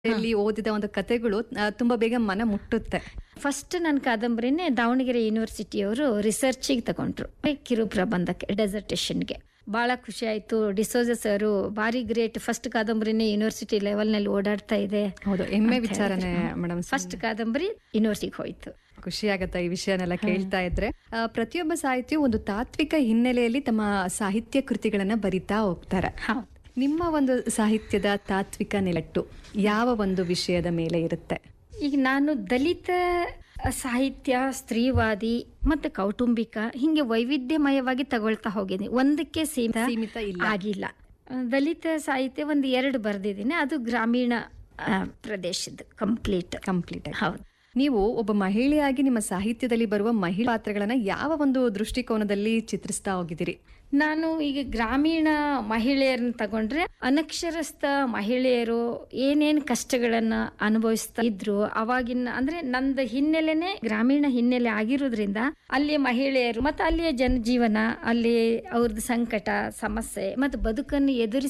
ಇಲ್ಲಿ ಓದಿದ ಒಂದು ಕತೆಗಳು ಆ, ತುಂಬಾ ಬೇಗ ಮನ ಮುಟ್ಟುತ್ತೆ ಫಸ್ಟ್ ನನ್ನ ಕಾದಂಬರಿನೇ ದಾವಣಗೆರೆ ಯೂನಿವರ್ಸಿಟಿಯವರು ರಿಸರ್ಚಿಗೆ ತಗೊಂಡ್ರು ಕಿರು ಪ್ರಬಂಧಕ್ಕೆ ಡೆಸರ್ಟೇಷನ್ಗೆ ಭಾಳ ಖುಷಿ ಆಯಿತು ಡಿಸೋಜ ಸರು ಭಾರಿ ಗ್ರೇಟ್ ಫಸ್ಟ್ ಕಾದಂಬರಿನೇ ಯೂನಿವರ್ಸಿಟಿ ಲೆವೆಲ್ನಲ್ಲಿ ಓಡಾಡ್ತಾ ಇದೆ ಹೌದು ಹೆಮ್ಮೆ ವಿಚಾರನೆ ಮೇಡಮ್ ಫಸ್ಟ್ ಕಾದಂಬರಿ ಯೂನಿವರ್ಸಿಟಿಗೆ ಹೋಯ್ತು ಖುಷಿ ಆಗತ್ತೆ ಈ ವಿಷಯನೆಲ್ಲ ಕೇಳ್ತಾ ಇದ್ರೆ ಆ, ಪ್ರತಿಯೊಬ್ಬ ಸಾಹಿತಿಯು ಒಂದು ತಾತ್ವಿಕ ಹಿನ್ನೆಲೆಯಲ್ಲಿ ತಮ್ಮ ಸಾಹಿತ್ಯ ಕೃತಿಗಳನ್ನ ಬರಿತಾ ಹೋಗ್ತಾರೆ ಹೌದು ನಿಮ್ಮ ಒಂದು ಸಾಹಿತ್ಯದ ತಾತ್ವಿಕ ನೆಲೆಟ್ಟು ಯಾವ ಒಂದು ವಿಷಯದ ಮೇಲೆ ಇರುತ್ತೆ ಈಗ ನಾನು ದಲಿತ ಸಾಹಿತ್ಯ ಸ್ತ್ರೀವಾದಿ ಮತ್ತು ಕೌಟುಂಬಿಕ ಹಿಂಗೆ ವೈವಿಧ್ಯಮಯವಾಗಿ ತಗೊಳ್ತಾ ಹೋಗಿದ್ದೀನಿ ಒಂದಕ್ಕೆ ಸೀಮಿತ ಸೀಮಿತ ಇಲ್ಲ. ಆಗಿಲ್ಲ ಆ, ದಲಿತ ಸಾಹಿತ್ಯ ಒಂದು ಎರಡು ಬರೆದಿದ್ದೀನಿ ಅದು ಗ್ರಾಮೀಣ ಆ, ಪ್ರದೇಶದ ಕಂಪ್ಲೀಟ್ ಕಂಪ್ಲೀಟ್ ಆಗಿ ಹೌದು ನೀವು ಒಬ್ಬ ಮಹಿಳೆಯಾಗಿ ನಿಮ್ಮ ಸಾಹಿತ್ಯದಲ್ಲಿ ಬರುವ ಮಹಿಳಾ ಪಾತ್ರಗಳನ್ನ ಯಾವ ಒಂದು ದೃಷ್ಟಿಕೋನದಲ್ಲಿ ಚಿತ್ರಿಸ್ತಾ ಹೋಗಿದ್ದೀರಿ ನಾನು ಈಗ ಗ್ರಾಮೀಣ ಮಹಿಳೆಯರನ್ನ ತಗೊಂಡ್ರೆ ಅನಕ್ಷರಸ್ಥ ಮಹಿಳೆಯರು ಏನೇನು ಕಷ್ಟಗಳನ್ನ ಅನುಭವಿಸ್ತಾ ಇದ್ರು ಅವಾಗಿನ ಅಂದ್ರೆ ನಂದು ಹಿನ್ನೆಲೆನೆ ಗ್ರಾಮೀಣ ಹಿನ್ನೆಲೆ ಆಗಿರೋದ್ರಿಂದ ಅಲ್ಲಿ ಮಹಿಳೆಯರು ಮತ್ತು ಅಲ್ಲಿಯ ಜನಜೀವನ ಅಲ್ಲಿ ಅವ್ರದ್ದು ಸಂಕಟ ಸಮಸ್ಯೆ ಮತ್ತು ಬದುಕನ್ನು ಎದುರಿಸಿ